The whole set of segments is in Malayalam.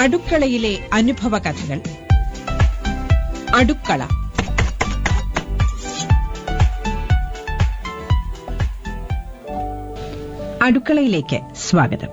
അടുക്കളയിലെ അനുഭവ കഥകൾ അടുക്കള അടുക്കളയിലേക്ക് സ്വാഗതം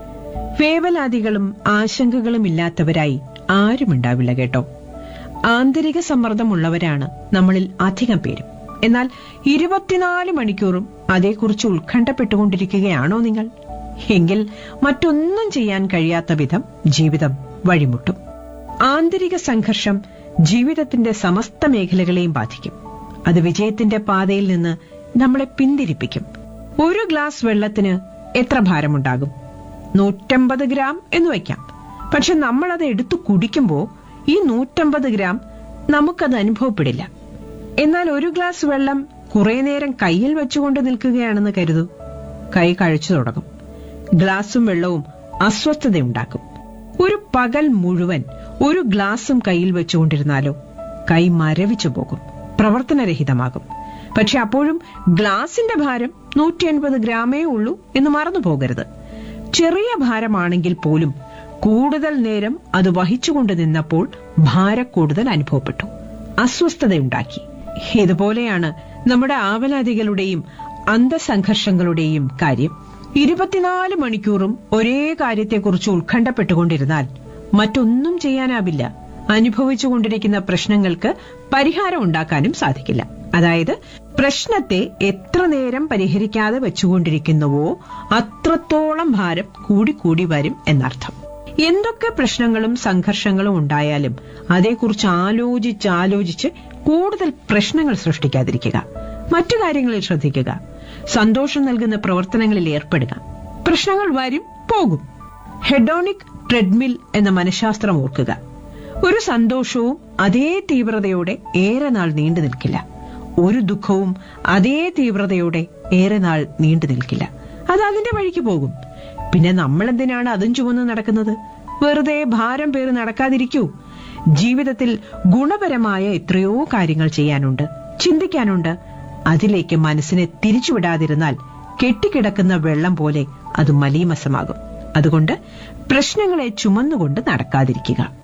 വേവലാതികളും ആശങ്കകളും ഇല്ലാത്തവരായി ആരുമുണ്ടാവില്ല കേട്ടോ ആന്തരിക സമ്മർദ്ദമുള്ളവരാണ് നമ്മളിൽ അധികം പേരും എന്നാൽ ഇരുപത്തിനാല് മണിക്കൂറും അതേക്കുറിച്ച് ഉത്കണ്ഠപ്പെട്ടുകൊണ്ടിരിക്കുകയാണോ നിങ്ങൾ എങ്കിൽ മറ്റൊന്നും ചെയ്യാൻ കഴിയാത്ത വിധം ജീവിതം വഴിമുട്ടും ആന്തരിക സംഘർഷം ജീവിതത്തിന്റെ സമസ്ത മേഖലകളെയും ബാധിക്കും അത് വിജയത്തിന്റെ പാതയിൽ നിന്ന് നമ്മളെ പിന്തിരിപ്പിക്കും ഒരു ഗ്ലാസ് വെള്ളത്തിന് എത്ര ഭാരമുണ്ടാകും നൂറ്റമ്പത് ഗ്രാം എന്ന് വയ്ക്കാം പക്ഷെ നമ്മളത് എടുത്തു കുടിക്കുമ്പോൾ ഈ നൂറ്റമ്പത് ഗ്രാം നമുക്കത് അനുഭവപ്പെടില്ല എന്നാൽ ഒരു ഗ്ലാസ് വെള്ളം കുറെ നേരം കയ്യിൽ വെച്ചുകൊണ്ട് നിൽക്കുകയാണെന്ന് കരുതൂ കൈ കഴിച്ചു തുടങ്ങും ഗ്ലാസും വെള്ളവും അസ്വസ്ഥതയുണ്ടാക്കും ഒരു പകൽ മുഴുവൻ ഒരു ഗ്ലാസും കയ്യിൽ വെച്ചുകൊണ്ടിരുന്നാലോ കൈ മരവിച്ചു പോകും പ്രവർത്തനരഹിതമാകും പക്ഷെ അപ്പോഴും ഗ്ലാസിന്റെ ഭാരം നൂറ്റി അൻപത് ഗ്രാമേ ഉള്ളൂ എന്ന് മറന്നു പോകരുത് ചെറിയ ഭാരമാണെങ്കിൽ പോലും കൂടുതൽ നേരം അത് വഹിച്ചുകൊണ്ട് നിന്നപ്പോൾ ഭാരക്കൂടുതൽ അനുഭവപ്പെട്ടു അസ്വസ്ഥതയുണ്ടാക്കി ഇതുപോലെയാണ് നമ്മുടെ ആവലാതികളുടെയും അന്തസംഘർഷങ്ങളുടെയും കാര്യം ഇരുപത്തിനാല് മണിക്കൂറും ഒരേ കാര്യത്തെക്കുറിച്ച് ഉത്കണ്ഠപ്പെട്ടുകൊണ്ടിരുന്നാൽ മറ്റൊന്നും ചെയ്യാനാവില്ല അനുഭവിച്ചുകൊണ്ടിരിക്കുന്ന പ്രശ്നങ്ങൾക്ക് പരിഹാരം ഉണ്ടാക്കാനും സാധിക്കില്ല അതായത് പ്രശ്നത്തെ എത്ര നേരം പരിഹരിക്കാതെ വെച്ചുകൊണ്ടിരിക്കുന്നുവോ അത്രത്തോളം ഭാരം കൂടിക്കൂടി വരും എന്നർത്ഥം എന്തൊക്കെ പ്രശ്നങ്ങളും സംഘർഷങ്ങളും ഉണ്ടായാലും അതേക്കുറിച്ച് ആലോചിച്ച് ആലോചിച്ച് കൂടുതൽ പ്രശ്നങ്ങൾ സൃഷ്ടിക്കാതിരിക്കുക മറ്റു കാര്യങ്ങളിൽ ശ്രദ്ധിക്കുക സന്തോഷം നൽകുന്ന പ്രവർത്തനങ്ങളിൽ ഏർപ്പെടുക പ്രശ്നങ്ങൾ വരും പോകും ഹെഡോണിക് ട്രെഡ്മിൽ എന്ന മനഃശാസ്ത്രം ഓർക്കുക ഒരു സന്തോഷവും അതേ തീവ്രതയോടെ ഏറെ നാൾ നീണ്ടു നിൽക്കില്ല ഒരു ദുഃഖവും അതേ തീവ്രതയോടെ ഏറെ നാൾ നീണ്ടു നിൽക്കില്ല അത് അതിന്റെ വഴിക്ക് പോകും പിന്നെ നമ്മൾ എന്തിനാണ് അതും ചുമന്ന് നടക്കുന്നത് വെറുതെ ഭാരം പേര് നടക്കാതിരിക്കൂ ജീവിതത്തിൽ ഗുണപരമായ എത്രയോ കാര്യങ്ങൾ ചെയ്യാനുണ്ട് ചിന്തിക്കാനുണ്ട് അതിലേക്ക് മനസ്സിനെ തിരിച്ചുവിടാതിരുന്നാൽ കെട്ടിക്കിടക്കുന്ന വെള്ളം പോലെ അത് മലീമസമാകും അതുകൊണ്ട് പ്രശ്നങ്ങളെ ചുമന്നുകൊണ്ട് നടക്കാതിരിക്കുക